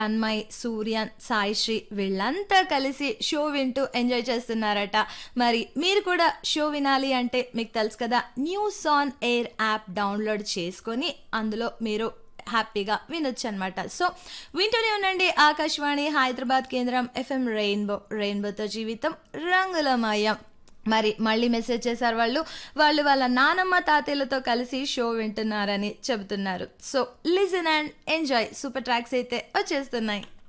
అన్మయ్ సూర్యన్ సాయిశ్రీ వీళ్ళంతా కలిసి షో వింటూ ఎంజాయ్ చేస్తున్నారట మరి మీరు కూడా షో వినాలి అంటే మీకు తెలుసు కదా news on air app download చేసుకొని అందులో మీరు హ్యాపీగా వినొచ్చు అనమాట సో వింటూనే ఉండండి ఆకాశవాణి హైదరాబాద్ కేంద్రం ఎఫ్ఎం రెయిన్బో రెయిన్బోతో జీవితం రంగులమయం మరి మళ్ళీ మెసేజ్ చేశారు వాళ్ళు వాళ్ళు వాళ్ళ నానమ్మ తాతయ్యలతో కలిసి షో వింటున్నారని చెబుతున్నారు so listen and enjoy super tracks అయితే వచ్చేస్తున్నాయి